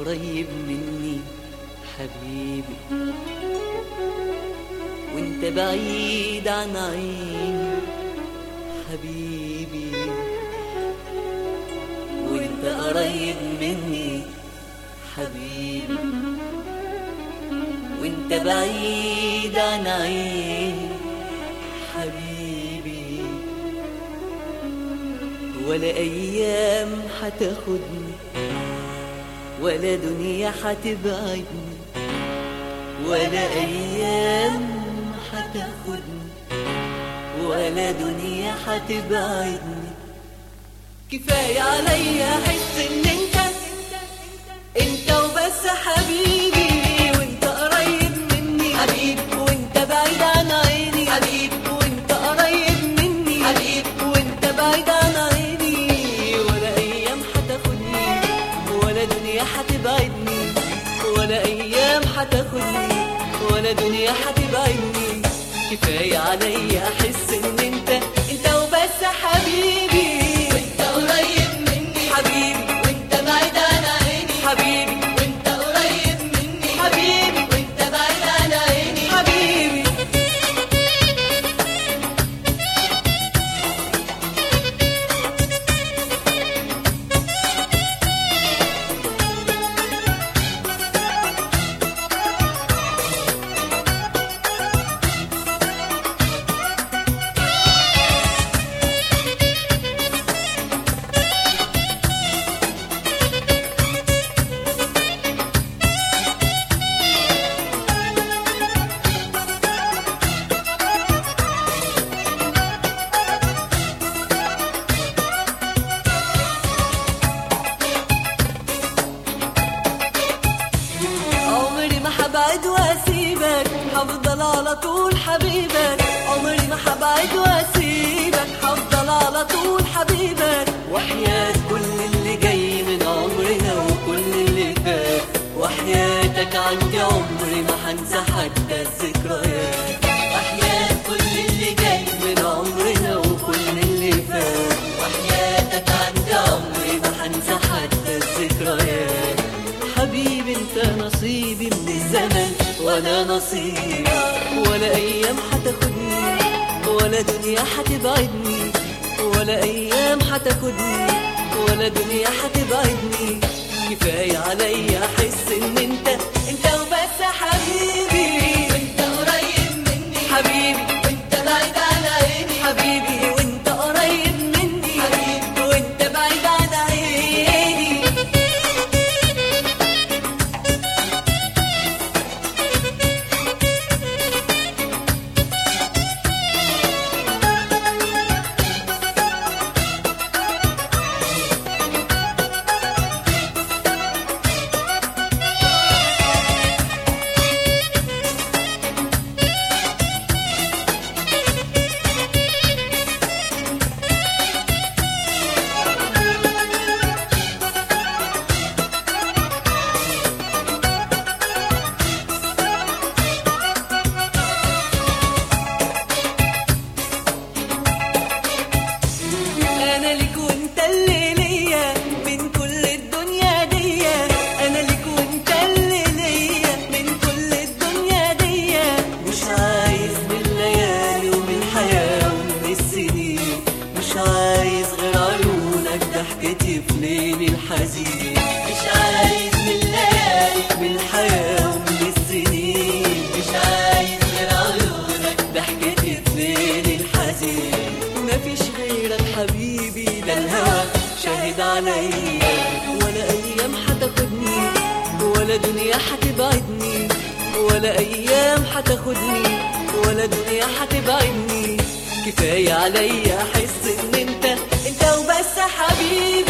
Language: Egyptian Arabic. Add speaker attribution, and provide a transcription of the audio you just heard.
Speaker 1: قريب مني حبيبي وانت بعيد عن عيني حبيبي وانت قريب مني حبيبي وانت بعيد عن عيني حبيبي ولا ايام هتاخدني ولا دنيا هتبعدني ولا ايام هتاخدني ولا دنيا هتبعدني كفايه عليا احس ان انت انت وبس حبيبي وانت قريب مني حبيب وانت بعيد عن عيني حبيب وانت قريب مني حبيب وانت بعيد عن عيني ولا ايام هتاخدني ولا دنيا هتبعدني ولا ايام هتاخدني ولا دنيا هتبعدني كفايه عليا احس ان انت انت وبس حبيبي وانت قريب مني حبيبي وانت بعيد عن عيني حبيبي وانت قريب مني حبيبي وانت بعيد عن عيني حبيبي عمري ما حبعد واسيبك هفضل على طول حبيبك عمري ما حبعد واسيبك هفضل على طول حبيبك وحياة كل اللي جاي من عمرنا وكل اللي فات وحياتك عندي عمري ما هنسى حتى الذكريات وحياة كل اللي جاي من عمرنا وكل اللي فات وحياتك عندي عمري ما هنسى حتى الذكريات حبيبي انت نصيبي من الزمن وانا نصيبي ولا ايام هتاخدني ولا دنيا هتبعدني ولا ايام هتاخدني ولا دنيا هتبعدني كفايه عليا احس ان انت انت وبس حبيبي وانت قريب مني حبيبي وانت بعيد عن عيني حبيبي وانت قريب مني حبيبي وانت بعيد عن عيني انا ليك وانت اللي ليا من كل الدنيا دي انا ليك وانت اللي ليا من كل الدنيا دي مش عايز من الليالي ومن الحياه ومن السنين مش عايز غير عيونك ضحكتي في ليل الحزين مش عايز من الليالي من الحياه ومن السنين مش عايز غير عيونك ضحكتي في ليل الحزين مفيش غيرك حبيبي ده الهوى شاهد عليا ولا ايام هتاخدني ولا دنيا هتبعدني ولا ايام هتاخدني ولا دنيا هتبعدني كفايه عليا احس ان انت انت وبس حبيبي